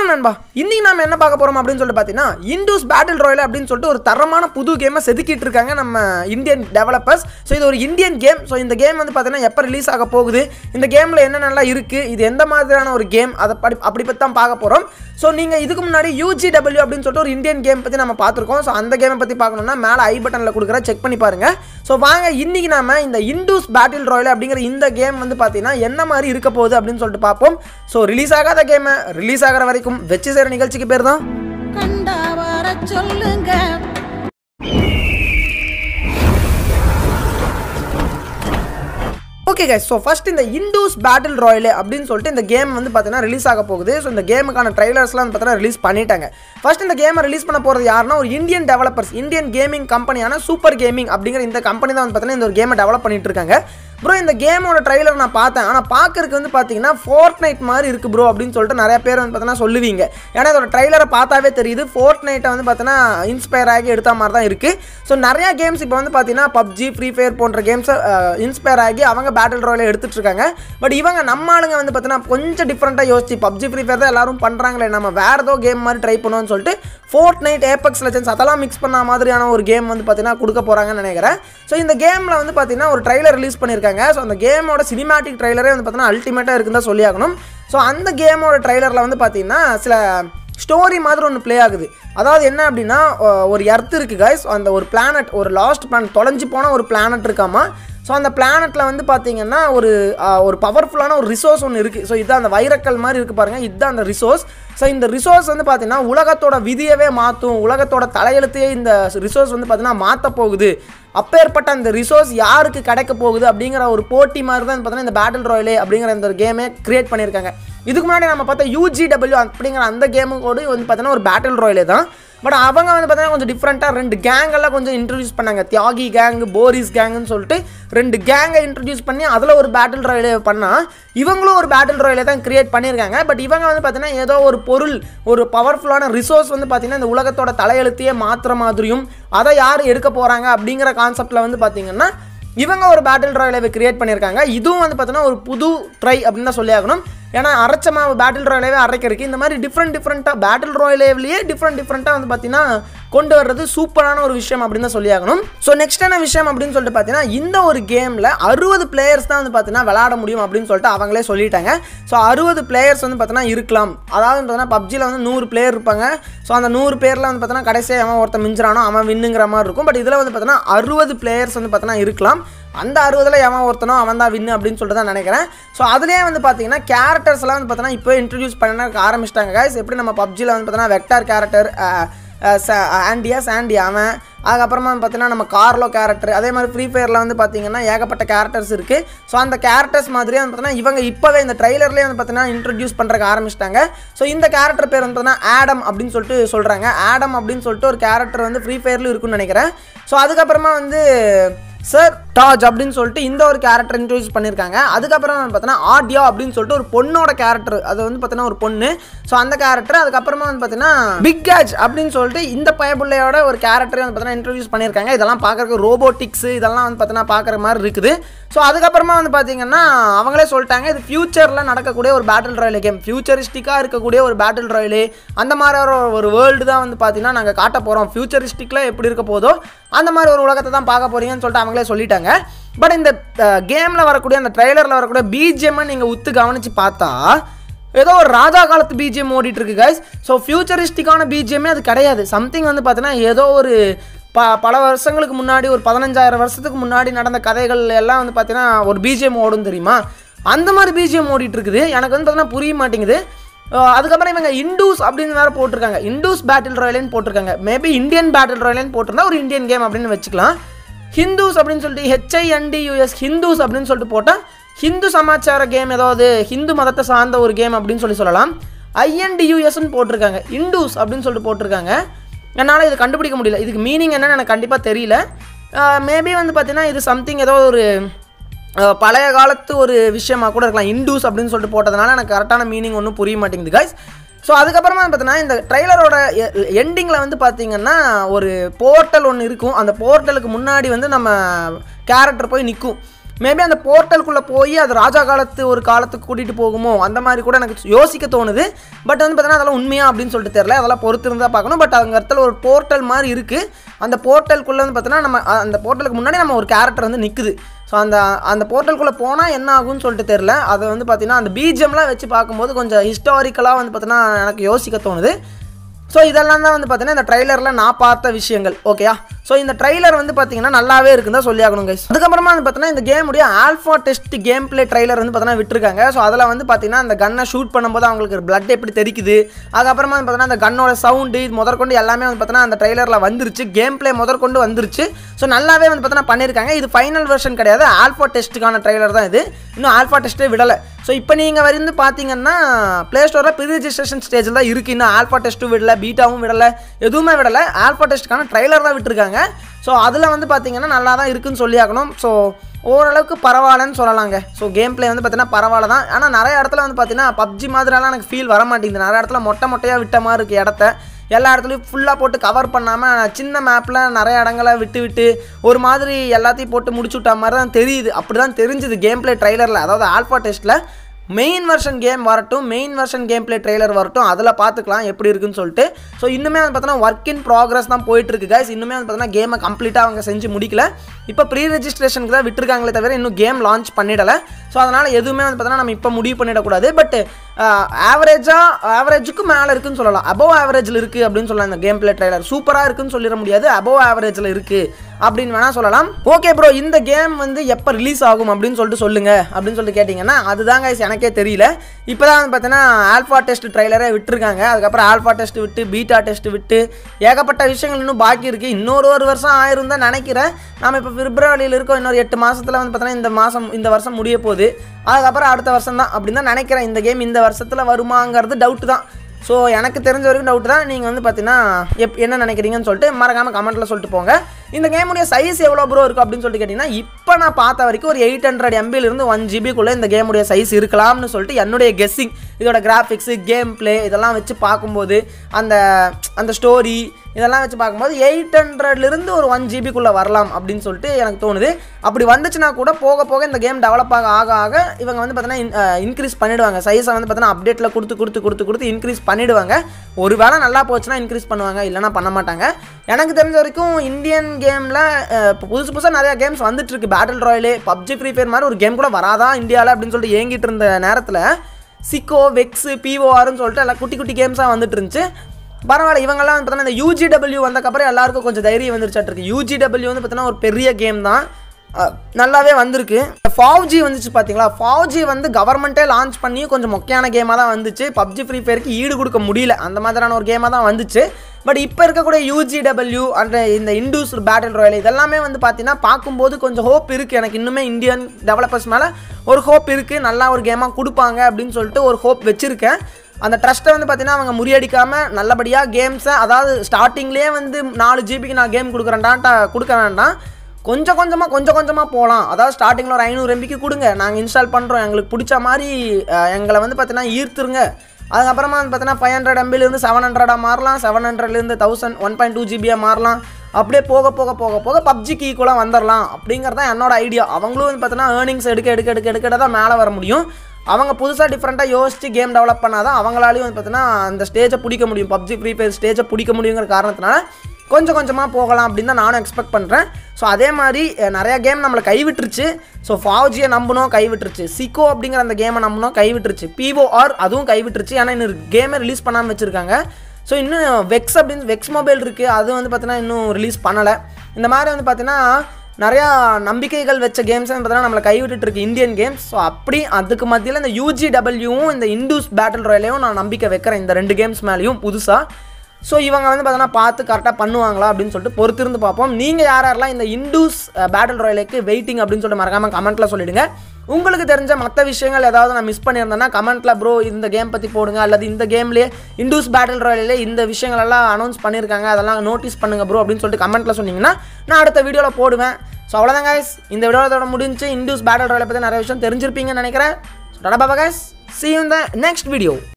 நண்பா இன்னைக்கு நாம என்ன பார்க்க போறோம் அப்படின்னு சொல்லிட்டு பார்த்தீங்கன்னா இண்டூஸ் பேட்டில் ராயல் அப்படின்னு சொல்லிட்டு ஒரு தரமான புது கேமை செதுக்கிட்டு இருக்காங்க நம்ம இந்தியன் டெவலப்பர்ஸ் ஸோ இது ஒரு இந்தியன் கேம் ஸோ இந்த கேம் வந்து பார்த்தீங்கன்னா எப்போ ரிலீஸ் ஆக போகுது இந்த கேமில் என்னென்னலாம் இருக்குது இது எந்த மாதிரியான ஒரு கேம் அதை படி அப்படி பற்றி தான் பார்க்க போகிறோம் ஸோ நீங்கள் இதுக்கு முன்னாடி யூஜிடபிள்யூ அப்படின்னு சொல்லிட்டு ஒரு இந்தியன் கேம் பற்றி நம்ம பார்த்துருக்கோம் ஸோ அந்த கேமை பற்றி பார்க்கணும்னா மேலே ஐ பட்டனில் கொடுக்குற செக் பண்ணி பாருங்க ஸோ வாங்க இன்னைக்கு நாம இந்த இண்டூஸ் பேட்டில் ராயல் அப்படிங்கிற இந்த கேம் வந்து பார்த்தீங்கன்னா என்ன மாதிரி இருக்க போகுது அப்படின்னு சொல்லிட்டு பார்ப்போம் ஸோ ரிலீஸ் ஆகாத கேமை ரிலீஸ் ஆகிற வரைக்கும் வச்சு சேர நிகழ்ச்சிக்கு பேர் தான் கண்டா வர சொல்லுங்க ஓகே கைஸ் ஸோ ஃபர்ஸ்ட் இந்த இண்டூஸ் பேட்டில் ராயல் அப்படின்னு சொல்லிட்டு இந்த கேம் வந்து பார்த்தீங்கன்னா ரிலீஸ் ஆக போகுது ஸோ இந்த கேமுக்கான ட்ரைலர்ஸ்லாம் வந்து பார்த்தீங்கன்னா ரிலீஸ் பண்ணிட்டாங்க ஃபர்ஸ்ட் இந்த கேமை ரிலீஸ் பண்ண போகிறது யாருன்னா ஒரு இந்தியன் டெவலப்பர்ஸ் இந்தியன் கேமிங் கம்பெனியான சூப்பர் கேமிங் அப்படிங்கிற இந்த கம்பெனி தான் வந்து பார்த்தீங்கன்னா இந்த ஒரு கேமை டெவலப் பண்ணிட்டு இருக்காங்க ப்ரோ இந்த கேமோட ட்ரைலர் நான் பார்த்தேன் ஆனால் பார்க்கறதுக்கு வந்து பார்த்தீங்கன்னா ஃபோர்ட் நைட் மாதிரி இருக்குது ப்ரோ அப்படின்னு சொல்லிட்டு நிறைய பேர் வந்து பார்த்தீங்கன்னா சொல்லுவீங்க ஏன்னா இதோட ட்ரைலரை பார்த்தாவே தெரியுது ஃபோர்ட் நைட்டை வந்து பார்த்தீங்கன்னா இன்ஸ்பயர் ஆகி எடுத்த மாதிரி தான் இருக்குது ஸோ நிறையா கேம்ஸ் இப்போ வந்து பார்த்தீங்கன்னா பப்ஜி ஃப்ரீ ஃபயர் போன்ற கேம்ஸை இன்ஸ்பயர் ஆகி அவங்க பேட்டில் ராயல் எடுத்துட்டு இருக்காங்க பட் இவங்க நம்ம ஆளுங்க வந்து பார்த்தீங்கன்னா கொஞ்சம் டிஃப்ரெண்ட்டாக யோசிச்சு பப்ஜி ஃப்ரீ ஃபயர் தான் எல்லாரும் பண்ணுறாங்களே நம்ம வேறு ஏதோ கேம் மாதிரி ட்ரை பண்ணுவோம்னு சொல்லிட்டு ஃபோர்ட் நைட் ஏபக்ஸ் லெஜன்ஸ் அதெல்லாம் மிக்ஸ் பண்ண மாதிரியான ஒரு கேம் வந்து பார்த்தீங்கன்னா கொடுக்க போகிறாங்கன்னு நினைக்கிறேன் ஸோ இந்த கேமில் வந்து பார்த்தீங்கன்னா ஒரு ட்ரைலர் ரிலீஸ் பண்ணியிருக்காங்க ஸோ அந்த கேமோட சினிமாட்டிக் ட்ரைலரே வந்து பார்த்தீங்கன்னா அல்டிமேட்டாக இருக்குன்னு தான் சொல்லி ஆகணும் ஸோ அந்த கேமோட ட்ரைலரில் வந்து பார்த்தீங்கன்னா சில ஸ்டோரி மாதிரி ஒன்று ப்ளே ஆகுது அதாவது என்ன அப்படின்னா அஹ், ஒரு எர்த் இருக்குது கைஸ் அந்த ஒரு பிளானட் ஒரு லாஸ்ட் பிளானட் தொலைஞ்சு போன ஒரு பிளானட் இருக்காமா ஸோ அந்த பிளானட்டில் வந்து பார்த்தீங்கன்னா ஒரு அஹ், ஒரு பவர்ஃபுல்லான ஒரு ரிசோர்ஸ் ஒன்று இருக்குது ஸோ இதுதான் அந்த வைரக்கல் மாதிரி இருக்குது பாருங்கள் இதுதான் அந்த ரிசோர்ஸ் ஸோ இந்த ரிசோர்ஸ் வந்து பார்த்தீங்கன்னா உலகத்தோட விதியவே மாற்றும் உலகத்தோட தலையெழுத்தையே இந்த ரிசோர்ஸ் வந்து பார்த்தீங்கன்னா மாற்ற போகுது அப்பேற்பட்ட அந்த ரிசோர்ஸ் யாருக்கு கிடைக்க போகுது அப்படிங்கிற ஒரு போட்டி மாதிரி தான் பார்த்தீங்கன்னா இந்த பேட்டில் ராயலே அப்படிங்கிற இந்த ஒரு கேமே கிரியேட் பண்ணியிருக்காங்க இதுக்கு முன்னாடி நம்ம பார்த்தா யூஜிடபிள்யூ அப்படிங்கிற அந்த கேமு கூட வந்து பார்த்தீங்கன்னா ஒரு பேட்டில் ராயலே தான் பட் அவங்க வந்து பார்த்தீங்கன்னா கொஞ்சம் டிஃப்ரெண்ட்டாக ரெண்டு கேங் எல்லாம் கொஞ்சம் இன்ட்ரடியூஸ் பண்ணாங்க தியாகி கேங் போரிஸ் கேங்குன்னு சொல்லிட்டு ரெண்டு கேங்கை இன்ட்ரடியூஸ் பண்ணி அதில் ஒரு பேட்டில் ராயலே பண்ணால் இவங்களும் ஒரு பேட்டில் ராயலே தான் கிரியேட் பண்ணியிருக்காங்க பட் இவங்க வந்து பார்த்தீங்கன்னா ஏதோ ஒரு பொருள் ஒரு பவர்ஃபுல்லான ரிசோர்ஸ் வந்து பார்த்தீங்கன்னா இந்த உலகத்தோட தலையெழுத்தையே மாற்றுற மாதிரியும் அதை யார் எடுக்க போகிறாங்க அப்படிங்கிற கான்செப்டில் வந்து பார்த்தீங்கன்னா இவங்க ஒரு பேட்டில் ராயலை கிரியேட் பண்ணியிருக்காங்க இதுவும் வந்து பார்த்தீங்கன்னா ஒரு புது ட்ரை அப்படின்னு தான் சொல்லி ஆகணும் ஏன்னா அரைச்ச மாவு பேட்டில் ராயலாவே அரைக்கிறதுக்கு இந்த மாதிரி டிஃப்ரெண்ட் டிஃப்ரெண்ட்டாக பேட்டில் ராயலேவிலேயே டிஃப்ரெண்ட் டிஃப்ரெண்ட்டாக வந்து பார்த்தீங்கன்னா கொண்டு வர்றது சூப்பரான ஒரு விஷயம் அப்படின்னு தான் சொல்லி ஆகணும் ஸோ நெக்ஸ்ட் என்ன விஷயம் அப்படின்னு சொல்லிட்டு பார்த்தீங்கன்னா இந்த ஒரு கேமில் அறுபது பிளேயர்ஸ் தான் வந்து பார்த்தீங்கன்னா விளாட முடியும் அப்படின்னு சொல்லிட்டு அவங்களே சொல்லிட்டாங்க ஸோ அறுபது பிளேயர்ஸ் வந்து பார்த்தீங்கன்னா இருக்கலாம் அதாவது வந்து பார்த்தீங்கன்னா பப்ஜியில் வந்து நூறு பிளேயர் இருப்பாங்க ஸோ அந்த நூறு பேரில் வந்து பார்த்தீங்கன்னா கடைசியாக அவன் ஒருத்தன் மிஞ்சிறானோ அவன் வின்னுங்கிற மாதிரி இருக்கும் பட் இதில் வந்து பார்த்தீங்கன்னா அறுபது பிளேயர்ஸ் வந்து பார்த்தீங்கன்னா இருக்கலாம் அந்த அறுபதில் எவன் ஒருத்தனோ அவன் தான் வின்னு அப்படின்னு சொல்லிட்டு தான் நினைக்கிறேன் ஸோ அதுலேயே வந்து பார்த்தீங்கன்னா கேரக்டர்ஸ்லாம் வந்து பார்த்தீங்கன்னா இப்போ இன்ட்ரடியூஸ் பண்ண ஆரம்பிச்சிட்டாங்க guys எப்படி நம்ம பப்ஜியில் வந்து பார்த்தீங்கன்னா வெக்டார் கேரக்டர் ஆண்டியா சாண்டி அவன் அதுக்கப்புறமா வந்து பார்த்தீங்கன்னா நம்ம கார்லோ கேரக்டர் அதே மாதிரி ஃப்ரீ ஃபயரில் வந்து பார்த்தீங்கன்னா ஏகப்பட்ட கேரக்டர்ஸ் இருக்குது ஸோ அந்த கேரக்டர்ஸ் மாதிரியே வந்து பார்த்தீங்கன்னா இவங்க இப்போவே இந்த ட்ரைலர்லேயே வந்து பார்த்தீங்கன்னா இன்ட்ரடியூஸ் பண்ணுறக்கு ஆரம்பிச்சிட்டாங்க ஸோ இந்த கேரக்டர் பேர் வந்து பார்த்தீங்கன்னா ஆடம் அப்படின்னு சொல்லிட்டு சொல்கிறாங்க ஆடம் அப்படின்னு சொல்லிட்டு ஒரு கேரக்டர் வந்து ஃப்ரீ ஃபயர்லையும் இருக்குன்னு நினைக்கிறேன் ஸோ அதுக்கப்புறமா வந்து சார் டாஜ் அப்படின்னு சொல்லிட்டு இந்த ஒரு கேரக்டர் இன்ட்ரடியூஸ் பண்ணியிருக்காங்க அதுக்கப்புறம் வந்து பார்த்தீங்கன்னா ஆடியோ அப்படின்னு சொல்லிட்டு ஒரு பொண்ணோட கேரக்டர் அது வந்து பார்த்தீங்கன்னா ஒரு பொண்ணு ஸோ அந்த கேரக்டர் அதுக்கப்புறமா வந்து பார்த்தீங்கன்னா பிக் கேஜ் அப்படின்னு சொல்லிட்டு இந்த பயபுள்ளையோட ஒரு கேரக்டரை வந்து பார்த்தீங்கன்னா இன்ட்ரடியூஸ் பண்ணியிருக்காங்க இதெல்லாம் பார்க்கறதுக்கு ரோபோட்டிக்ஸ் இதெல்லாம் வந்து பார்த்தீங்கன்னா பார்க்குற மாதிரி இருக்குது ஸோ அதுக்கப்புறமா வந்து பார்த்தீங்கன்னா அவங்களே சொல்லிட்டாங்க இது ஃபியூச்சரில் நடக்கக்கூடிய ஒரு பேட்டில் ராயல் கேம் ஃபியூச்சரிஸ்டிக்காக இருக்கக்கூடிய ஒரு பேட்டில் ராயலு அந்த மாதிரி ஒரு ஒரு வேர்ல்டு தான் வந்து பார்த்தீங்கன்னா நாங்கள் காட்ட போகிறோம் ஃபியூச்சரிஸ்டிக்கில் எப்படி இருக்க போதோ அந்த மாதிரி ஒரு உலகத்தை தான் பார்க்க போறீங்கன்னு சொல்லிட்டு அவங்களே சொல்லிட்டாங்க பட் இந்த கேமில் வரக்கூடிய அந்த ட்ரைலரில் வரக்கூடிய பிஜிஎம்மை நீங்கள் உத்து கவனித்து பார்த்தா ஏதோ ஒரு ராஜா காலத்து பிஜிஎம் ஓடிட்டு இருக்கு கைஸ் ஸோ ஃபியூச்சரிஸ்டிக்கான பிஜிஎம்மே அது கிடையாது சம்திங் வந்து பார்த்தீங்கன்னா ஏதோ ஒரு ப பல வருஷங்களுக்கு முன்னாடி ஒரு பதினஞ்சாயிரம் வருஷத்துக்கு முன்னாடி நடந்த கதைகள் எல்லாம் வந்து பார்த்தீங்கன்னா ஒரு பிஜிஎம் ஓடும் தெரியுமா அந்த மாதிரி பிஜிஎம் ஓடிட்டு இருக்குது எனக்கு வந்து பார்த்தீங்கன்னா புரிய மாட்டேங்குது அஹ் அதுக்கப்புறம் இவங்க இண்டூஸ் அப்படின்னு வேற போட்டிருக்காங்க இண்டூஸ் பேட்டில் ராயல்னு போட்டிருக்காங்க மேபி இந்தியன் பேட்டில் ராயல்னு போட்டிருந்தா ஒரு இந்தியன் கேம் அப்படின்னு வச்சுக்கலாம் ஹிந்துஸ் அப்படின்னு சொல்லிட்டு ஹெச்ஐஎன்டியூஎஸ் ஹிந்துஸ் அப்படின்னு சொல்லிட்டு போட்டால் ஹிந்து சமாச்சார கேம் ஏதாவது ஹிந்து மதத்தை சார்ந்த ஒரு கேம் அப்படின்னு சொல்லி சொல்லலாம் ஐஎன்டியூஎஸ்ன்னு போட்டிருக்காங்க இண்டூஸ் அப்படின்னு சொல்லிட்டு போட்டிருக்காங்க என்னால் இது கண்டுபிடிக்க முடியல இதுக்கு மீனிங் என்னன்னு எனக்கு கண்டிப்பாக தெரியல மேபி வந்து பார்த்தீங்கன்னா இது சம்திங் ஏதோ ஒரு அஹ், பழைய காலத்து ஒரு விஷயமா கூட இருக்கலாம் இண்டூஸ் அப்படின்னு சொல்லிட்டு போட்டதுனால எனக்கு கரெக்டான மீனிங் ஒன்றும் புரிய மாட்டேங்குது guys ஸோ அதுக்கப்புறமா பார்த்தீங்கன்னா இந்த ட்ரெய்லரோட எண்டிங்கில் வந்து பார்த்தீங்கன்னா ஒரு போர்ட்டல் ஒன்று இருக்கும் அந்த போர்ட்டலுக்கு முன்னாடி வந்து நம்ம கேரக்டர் போய் நிற்கும் மேபி அந்த போர்ட்டலுக்குள்ளே போய் அது ராஜா காலத்து ஒரு காலத்துக்கு கூட்டிகிட்டு போகுமோ அந்த மாதிரி கூட எனக்கு யோசிக்க தோணுது பட் வந்து பார்த்தீங்கன்னா அதெல்லாம் உண்மையா அப்படின்னு சொல்லிட்டு தெரியல அதெல்லாம் பொறுத்து இருந்தால் பார்க்கணும் பட் அங்கே இடத்துல ஒரு போர்ட்டல் மாதிரி இருக்குது அந்த போர்ட்டலுக்குள்ளே வந்து பார்த்தீங்கன்னா நம்ம அ- அந்த போர்ட்டலுக்கு முன்னாடி நம்ம ஒரு கேரக்டர் வந்து நிற்குது ஸோ அந்த அந்த போர்ட்டலுக்குள்ளே போனால் என்ன ஆகும்னு சொல்லிட்டு தெரில அதை வந்து பார்த்தீங்கன்னா அந்த பிஜிஎம்லாம் வச்சு பார்க்கும்போது கொஞ்சம் ஹிஸ்டாரிக்கலாக வந்து பார்த்தீங்கன்னா எனக்கு யோசிக்க தோணுது ஸோ இதெல்லாம் தான் வந்து பார்த்தீங்கன்னா இந்த ட்ரைலரில் நான் பார்த்த விஷயங்கள் ஓகேயா ஸோ இந்த ட்ரைலர் வந்து பார்த்தீங்கன்னா நல்லாவே இருக்குன்னு தான் சொல்லி ஆகணும் கைஸ் அதுக்கப்புறமா வந்து பார்த்தீங்கன்னா இந்த கேமுடைய alpha test game play trailer வந்து பார்த்தீங்கன்னா விட்டுருக்காங்க ஸோ அதில் வந்து பார்த்தீங்கன்னா அந்த கன்னை ஷூட் பண்ணும்போது அவங்களுக்கு பிளட் எப்படி தெரிக்குது அதுக்கப்புறமா வந்து பார்த்தீங்கன்னா அந்த கன்னோட சவுண்டு இது முதற்கொண்டு எல்லாமே வந்து பார்த்தீங்கன்னா அந்த ட்ரைலரில் வந்துருச்சு கேம் ப்ளே முதற்கொண்டு வந்துருச்சு ஸோ நல்லாவே வந்து பார்த்தீங்கன்னா பண்ணியிருக்காங்க இது ஃபைனல் வெர்ஷன் கிடையாது ஆல்ஃபா டெஸ்ட்டுக்கான ட்ரைலர் தான் இது இன்னும் ஆல்ஃபா டெஸ்ட்டே விடலை ஸோ இப்போ நீங்கள் வந்து பார்த்தீங்கன்னா ப்ளே ஸ்டோரில் ப்ரீ ரெஜிஸ்ட்ரேஷன் ஸ்டேஜில் தான் இருக்குது இன்னும் ஆல்ஃபா டெஸ்ட்டும் விடல பீட்டாவும் விடலை எதுவுமே விடலை ஆல்ஃபா டெஸ்ட்டுக்கான ட்ரைலர் தான் விட்டுருக்காங்க ஸோ அதில் வந்து பார்த்தீங்கன்னா நல்லா தான் இருக்குன்னு சொல்லி ஆகணும் ஸோ ஓரளவுக்கு பரவாயில்லன்னு சொல்லலாங்க ஸோ கேம் ப்ளே வந்து பார்த்தீங்கன்னா பரவாயில்ல தான் ஆனால் நிறைய இடத்துல வந்து பார்த்தீங்கன்னா பப்ஜி மாதிரிலாம் எனக்கு ஃபீல் வர மாட்டேங்குது நிறைய இடத்துல மொட்டை மொட்டையாக விட்ட மாதிரி இருக்குது இடத்த எல்லா இடத்துலையும் ஃபுல்லாக போட்டு கவர் பண்ணாமல் சின்ன மேப்பில் நிறைய இடங்களை விட்டு விட்டு ஒரு மாதிரி எல்லாத்தையும் போட்டு முடிச்சு விட்ட மாதிரி தான் தெரியுது அப்படி தான் தெரிஞ்சுது கேம் ப்ளே ட்ரைலரில் அதாவது ஆல்ஃபா டெஸ்ட்டில் மெயின் வெர்ஷன் கேம் வரட்டும் main version game play trailer வரட்டும் அதில் பார்த்துக்கலாம் எப்படி இருக்குன்னு சொல்லிட்டு ஸோ இன்னுமே வந்து பார்த்தீங்கன்னா ஒர்க் இன் ப்ராக்ரஸ் தான் போயிட்டு இருக்கு guys இன்னுமே வந்து பார்த்தீங்கன்னா கேமை கம்ப்ளீட்டாக அவங்க செஞ்சு முடிக்கல இப்போ ப்ரீ ரெஜிஸ்ட்ரேஷனுக்கு தான் விட்டுருக்காங்களே தவிர இன்னும் கேம் லான்ச் பண்ணிடலை ஸோ அதனால் எதுவுமே வந்து பார்த்தீங்கன்னா நம்ம இப்போ முடிவு பண்ணிடக்கூடாது பட் ஆவரேஜாக ஆவரேஜுக்கு மேலே இருக்குன்னு சொல்லலாம் அபோவ் ஆவரேஜில் இருக்குது அப்படின்னு சொல்லலாம் இந்த கேம் ப்ளே ட்ரெய்லர் சூப்பராக இருக்குன்னு சொல்லிட முடியாது அபோவ் ஆவரேஜில் இருக்குது அப்படின்னு வேணால் சொல்லலாம் ஓகே ப்ரோ இந்த கேம் வந்து எப்போ ரிலீஸ் ஆகும் அப்படின்னு சொல்லிட்டு சொல்லுங்க அப்படின்னு சொல்லிட்டு கேட்டிங்கன்னா அதுதான் guys எனக்கே தெரியல இப்போ தான் வந்து பார்த்தீங்கன்னா ஆல்ஃபா டெஸ்ட் ட்ரைலரே விட்டுருக்காங்க அதுக்கப்புறம் ஆல்ஃபா டெஸ்ட் விட்டு பீட்டா டெஸ்ட் விட்டு ஏகப்பட்ட விஷயங்கள் இன்னும் பாக்கி இருக்குது இன்னொரு ஒரு வருஷம் ஆயிரும் தான் நினைக்கிறேன் நம்ம இப்போ பிப்ரவரியில் இருக்கோம் இன்னொரு எட்டு மாதத்தில் வந்து பார்த்தீங்கன்னா இந்த மாதம் இந்த வருஷம் முடிய போகுது அதுக்கப்புறம் அடுத்த வருஷம் தான் அப்படின்னு தான் நினைக்கிறேன் இந்த கேம் இந்த வருஷத்தில் வருமாங்கிறது டவுட்டு தான் ஸோ எனக்கு தெரிஞ்ச வரைக்கும் டவுட் தான் நீங்கள் வந்து பார்த்தீங்கன்னா எப் என்ன நினைக்கிறீங்கன்னு சொல்லிட்டு மறக்காமல் கமெண்ட்டில் சொல்லிட்டு போங்க இந்த கேமுடைய சைஸ் எவ்வளோ ப்ரோ இருக்கும் அப்படின்னு சொல்லிட்டு கேட்டிங்கன்னா இப்போ நான் பார்த்த வரைக்கும் ஒரு எயிட் ஹண்ட்ரட் எம்பிலிருந்து ஒன் ஜிபிக்குள்ளே இந்த கேமுடைய சைஸ் இருக்கலாம்னு சொல்லிட்டு என்னுடைய கெஸ்ஸிங் இதோட கிராஃபிக்ஸு கேம் ப்ளே இதெல்லாம் வச்சு பார்க்கும்போது அந்த அந்த ஸ்டோரி இதெல்லாம் வச்சு பார்க்கும்போது எயிட் ஹண்ட்ரட்லேருந்து ஒரு ஒன் ஜிபிக்குள்ளே வரலாம் அப்படின்னு சொல்லிட்டு எனக்கு தோணுது அப்படி வந்துச்சுன்னா கூட போக போக இந்த கேம் டெவலப் ஆக ஆக ஆக இவங்க வந்து பார்த்தீங்கன்னா இன்க்ரீஸ் பண்ணிடுவாங்க சைஸை வந்து பார்த்தீங்கன்னா அப்டேட்டில் கொடுத்து கொடுத்து கொடுத்து கொடுத்து இன்க்ரீஸ் பண்ணிடுவாங்க ஒரு வேளை நல்லா போச்சுன்னா இன்க்ரீஸ் பண்ணுவாங்க இல்லைனா பண்ண மாட்டாங்க எனக்கு தெரிஞ்ச வரைக்கும் இந்தியன் கேமில் இப்போ புதுசு புதுசாக நிறையா கேம்ஸ் வந்துட்டு இருக்கு battle royale PUBG free fire மாதிரி ஒரு கேம் கூட வராதா இந்தியாவில் அப்படின்னு சொல்லிட்டு ஏங்கிட்டு இருந்த நேரத்தில் சிக்கோ வெக்ஸு பிஓஆர்னு சொல்லிட்டு எல்லாம் குட்டி குட்டி கேம்ஸாக வந்துட்டு இருந்துச்சு பரவாயில்ல இவங்கெல்லாம் வந்து பார்த்தீங்கன்னா இந்த யூஜிடபிள்யூ வந்தக்கப்புறம் எல்லாருக்கும் கொஞ்சம் தைரியம் வந்துருச்சாட்டு இருக்கு யூஜிடபிள்யூ வந்து பார்த்தீங்கன்னா ஒரு பெரிய கேம் தான் அஹ், நல்லாவே வந்திருக்கு ஃபாவ்ஜி வந்துச்சு பார்த்தீங்களா ஃபாவ்ஜி வந்து கவர்மெண்ட்டே லான்ச் பண்ணி கொஞ்சம் மொக்கையான கேமாக தான் வந்துச்சு பப்ஜி ஃப்ரீ ஃபயருக்கு ஈடு கொடுக்க முடியல அந்த மாதிரியான ஒரு கேமாக தான் வந்துச்சு பட் இப்போ இருக்கக்கூடிய யூஜிடபிள்யூ அந்த இந்த இண்டூஸ் பேட்டில் ராயல் இதெல்லாமே வந்து பார்த்தீங்கன்னா பார்க்கும்போது கொஞ்சம் ஹோப் இருக்குது எனக்கு இன்னுமே இந்தியன் டெவலப்பர்ஸ் மேலே ஒரு ஹோப் இருக்குது நல்லா ஒரு கேமாக கொடுப்பாங்க அப்படின்னு சொல்லிட்டு ஒரு ஹோப் வச்சுருக்கேன் அந்த ட்ரஸ்ட்டை வந்து பார்த்தீங்கன்னா அவங்க முறியடிக்காமல் நல்லபடியாக கேம்ஸை அதாவது ஸ்டார்டிங்லேயே வந்து நாலு ஜிபிக்கு நான் கேம் கொடுக்குறேன்டான்ட்டா கொடுக்க வேண்டாம் கொஞ்சம் கொஞ்சமாக கொஞ்சம் கொஞ்சமாக போகலாம் அதாவது ஸ்டார்டிங்கில் ஒரு ஐநூறு எம்பிக்கு கொடுங்க நாங்கள் இன்ஸ்டால் பண்ணுறோம் எங்களுக்கு பிடிச்ச மாதிரி அஹ், எங்களை வந்து பார்த்தீங்கன்னா ஈர்த்துருங்க அதுக்கப்புறமா வந்து பார்த்தீங்கன்னா ஃபைவ் ஹண்ட்ரட் எம்பிலேருந்து செவன் ஹண்ட்ரடாக மாறலாம் செவன் ஹண்ட்ரட்லேருந்து தௌசண்ட் ஒன் பாயிண்ட் டூ ஜிபியாக மாறலாம் அப்படியே போக போக போக போக பப்ஜிக்கு ஈக்குவலாக வந்துடலாம் அப்படிங்கிறது தான் என்னோட ஐடியா அவங்களும் வந்து பார்த்தீங்கன்னா ஏர்னிங்ஸ் எடுக்க எடுக்க எடுக்க எடுக்க தான் மேலே வர முடியும் அவங்க புதுசாக டிஃப்ரெண்ட்டாக யோசிச்சு கேம் டெவலப் பண்ணால் தான் அவங்களாலையும் வந்து பார்த்தீங்கன்னா அந்த ஸ்டேஜை பிடிக்க முடியும் பப்ஜி ஃப்ரீ ஃபயர் ஸ்டேஜை பிடிக்க முடியுங்கிற காரணத்தினால கொஞ்சம் கொஞ்சமாக போகலாம் அப்படின்னு தான் நானும் எக்ஸ்பெக்ட் பண்ணுறேன் ஸோ அதே மாதிரி அஹ், நிறையா கேம் நம்மளை கைவிட்டுருச்சு ஸோ ஃபாவ்ஜியை நம்பணும் கைவிட்டுருச்சு சிக்கோ அப்படிங்கிற அந்த கேமை நம்பணும் கைவிட்டுருச்சு பிஓஆர் அதுவும் கைவிட்டுருச்சு ஏன்னா இன்னும் கேமே ரிலீஸ் பண்ணாமல் வச்சுருக்காங்க ஸோ இன்னும் வெக்ஸ் அப்படின்னு வெக்ஸ் மொபைல் இருக்குது அது வந்து பார்த்தீங்கன்னா இன்னும் ரிலீஸ் பண்ணலை இந்த மாதிரி வந்து பார்த்தீங்கன்னா நிறையா நம்பிக்கைகள் வச்ச கேம்ஸ் பார்த்தீங்கன்னா நம்மளை கைவிட்டுட்டு இருக்கு இந்தியன் கேம்ஸ் ஸோ அப்படி அதுக்கு மத்தியில் இந்த யூஜிடபிள்யூவும் இந்த இண்டூஸ் பேட்டில் ராயலையும் நான் நம்பிக்கை வைக்கிறேன் இந்த ரெண்டு கேம்ஸ் மேலேயும் புதுசாக ஸோ இவங்க வந்து பார்த்தீங்கன்னா பார்த்து கரெக்டாக பண்ணுவாங்களா அப்படின்னு சொல்லிட்டு பொறுத்திருந்து பார்ப்போம் நீங்கள் யார் யாரெல்லாம் இந்த இண்டூஸ் பேட்டில் ராயலுக்கு வெயிட்டிங் அப்படின்னு சொல்லிட்டு மறக்காமல் கமெண்ட்டில் சொல்லிடுங்க உங்களுக்கு தெரிஞ்ச மற்ற விஷயங்கள் ஏதாவது நான் மிஸ் பண்ணியிருந்தேன்னா கமெண்ட்டில் ப்ரோ இந்த கேம் பற்றி போடுங்க அல்லது இந்த கேம்லேயே இண்டூஸ் பேட்டில் ராயலே இந்த விஷயங்கள் எல்லாம் அனௌன்ஸ் பண்ணியிருக்காங்க அதெல்லாம் நோட்டீஸ் பண்ணுங்க ப்ரோ அப்படின்னு சொல்லிட்டு கமெண்ட்டில் சொன்னீங்கன்னா நான் அடுத்த வீடியோவில் போடுவேன் ஸோ அவ்வளோதான் guys இந்த வீடியோவோட முடிஞ்சு இண்டூஸ் பேட்டில் ராயலை பற்றி நிறைய விஷயம் தெரிஞ்சிருப்பீங்கன்னு நினைக்கிறேன் Tata Baba guys see you in the next video